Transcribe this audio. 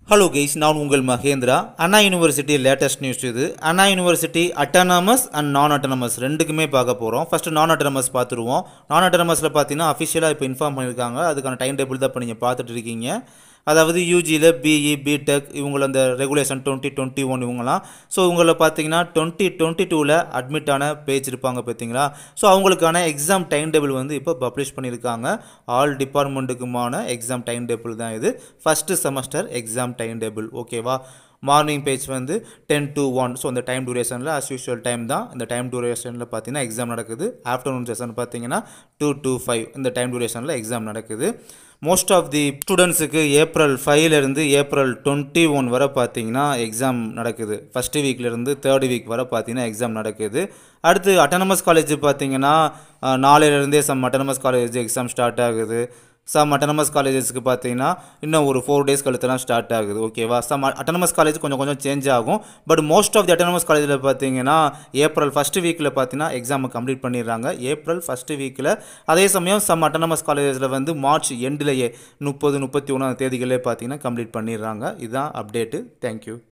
hello guys நான் உங்கள் Mahendra Anna university latest news இது அண்ணா யூனிவர்சிட்டி அட்டானமஸ் அண்ட் நான் அட்டானமஸ் ரெண்டுக்குமே பார்க்க போகிறோம் ஃபஸ்ட்டு நான் அட்டானமஸ் பார்த்துருவோம் நான் அட்டானமஸில் பார்த்தீங்கன்னா அஃபிஷியலாக இப்போ இன்ஃபார்ம் பண்ணியிருக்காங்க அதுக்கான டைம் டேபிள் தான் இப்போ நீங்கள் பார்த்துட்டு இருக்கீங்க அதாவது யூஜியில் பிஇ பிடெக் இவங்கள அந்த ரெகுலேஷன் டுவெண்ட்டி டுவெண்ட்டி ஒன் இவங்களாம் ஸோ இவங்கள பார்த்தீங்கன்னா டுவெண்ட்டி டுவெண்ட்டி டூவில் அட்மிட் ஆன பேஜ் இருப்பாங்க பார்த்தீங்களா ஸோ அவங்களுக்கான எக்ஸாம் டைம் டேபிள் வந்து இப்போ பப்ளிஷ் பண்ணியிருக்காங்க ஆல் டிபார்ட்மெண்ட்டுக்குமான எக்ஸாம் டைம் டேபிள் தான் இது first semester exam time table ஓகேவா மார்னிங் பேஜ் வந்து டென் டு ஒன் ஸோ அந்த டைம் டூரேஷனில் அஸ் யூஷுவல் டைம் தான் இந்த டைம் டூரேஷனில் பார்த்தீங்கன்னா எக்ஸாம் நடக்குது ஆஃப்டர்நூன் செஷன் பார்த்தீங்கன்னா டூ டு ஃபைவ் இந்த டைம் டூரேஷனில் எக்ஸாம் நடக்குது மோஸ்ட் ஆஃப் தி ஸ்டூடெண்ட்ஸுக்கு ஏப்ரல் ஃபைவ்லேருந்து ஏப்ரல் டுவெண்ட்டி ஒன் வரை பார்த்தீங்கன்னா எக்ஸாம் நடக்குது ஃபஸ்ட்டு வீக்லேருந்து தேர்ட் வீக் வரை பார்த்தீங்கன்னா எக்ஸாம் நடக்குது அடுத்து அட்டானமஸ் காலேஜ் பார்த்தீங்கன்னா அஹ், நாளையிலேருந்தே some autonomous college exam start ஆகுது சம் அட்டானமஸ் காலேஜஸ்க்கு பார்த்தீங்கன்னா இன்னும் ஒரு ஃபோர் டேஸ் கழுத்துலாம் ஸ்டார்ட் ஆகுது ஓகேவா சம் அட்டானமஸ் காலேஜ் கொஞ்சம் கொஞ்சம் சேஞ்ச் ஆகும் but most of the autonomous காலேஜில் பார்த்தீங்கன்னா ஏப்ரல் ஃபஸ்ட்டு வீக்கில் பார்த்தீங்கன்னா எக்ஸாமை கம்ப்ளீட் பண்ணிடுறாங்க ஏப்ரல் ஃபஸ்ட்டு வீக்கில் அதே சமயம் சம் அட்டானமஸ் காலேஜில் வந்து மார்ச் எண்ட்லேயே முப்பது முப்பத்தி ஒன்றாம் தேதிகளே பார்த்தீங்கன்னா கம்ப்ளீட் பண்ணிடுறாங்க இதுதான் அப்டேட்டு தேங்க்யூ